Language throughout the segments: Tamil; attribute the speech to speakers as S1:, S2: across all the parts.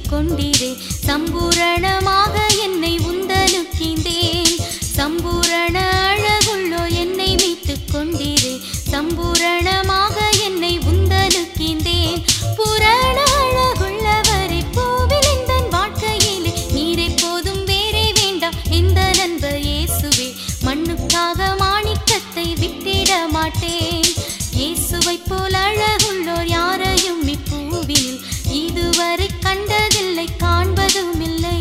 S1: கொண்டீரே சம்பூரணமாக என்னை உந்தனுக்கின்றேன் சம்பூரண அழகுள்ளோ என்னை மீட்டுக் கொண்டீரே சம்பூரணமாக என்னை உந்தனுக்கின்றேன் புராண அழகுள்ளவரை பூவில் இந்த வாழ்க்கையில் நீரை போதும் வேறே வேண்டாம் இந்த நண்ப இயேசுவே மண்ணுக்காக மாணிக்கத்தை விட்டிட மாட்டேன் இயேசுவை போல் அழகுள்ளோர் யாரையும் இப்பூவில் இதுவரை கண்டதில்லை காண்பதும் இல்லை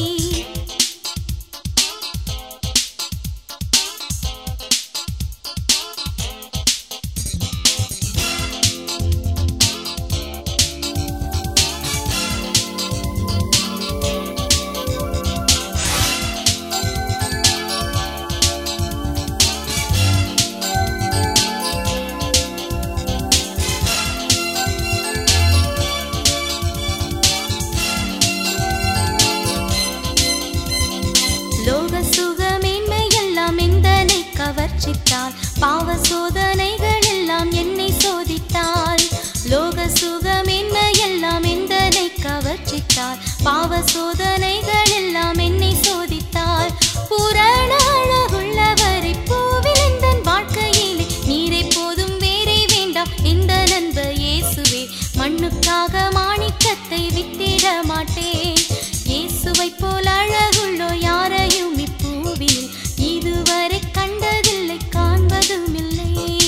S1: லோக சுகமேன்மை எல்லாம் எந்தனை கவர்ச்சித்தாள் பாவ சோதனைகள் எல்லாம் என்னை சோதித்தாள் லோக சுகமேன்மை எல்லாம் எந்தனை கவர்ச்சித்தாள் பாவ சோதனைகள் எல்லாம் என்னை சோதித்தாள் புராண அழகுள்ளவரை பூவில் இந்த வாழ்க்கையில் நீரை போதும் வேறே வேண்டாம் இந்த நண்ப இயேசுவே மண்ணுக்காக மாணிக்கத்தை விட்டிட மாட்டேன் இயேசுவை போல் அழகுள்ளோ யாரையும் இப்பூவில் இதுவரை கண்டதில்லை காண்பதும் இல்லை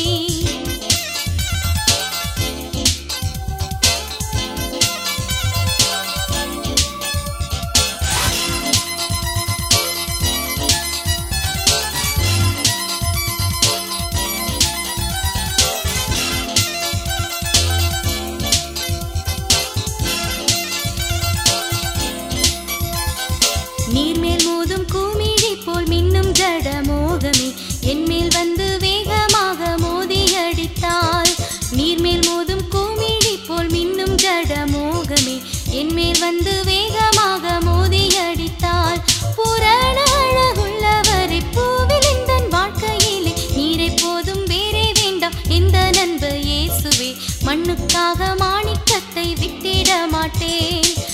S1: நீர்மேல் மோதும் கூமிழி போல் மின்னும் ஜட மோகமே என்மேல் வந்து வேகமாக மோதி அடித்தாள் நீர்மேல் மோதும் கூமிழி போல் மின்னும் ஜட மோகமே என்மேல் வந்து வேகமாக மோதி அடித்தாள் புராண அழகுள்ளவரை பூவில் இந்த வாழ்க்கையிலே நீரை போதும் வேறே வேண்டாம் இந்த நண்ப இயேசுவே மண்ணுக்காக மாணிக்கத்தை விட்டிட மாட்டேன்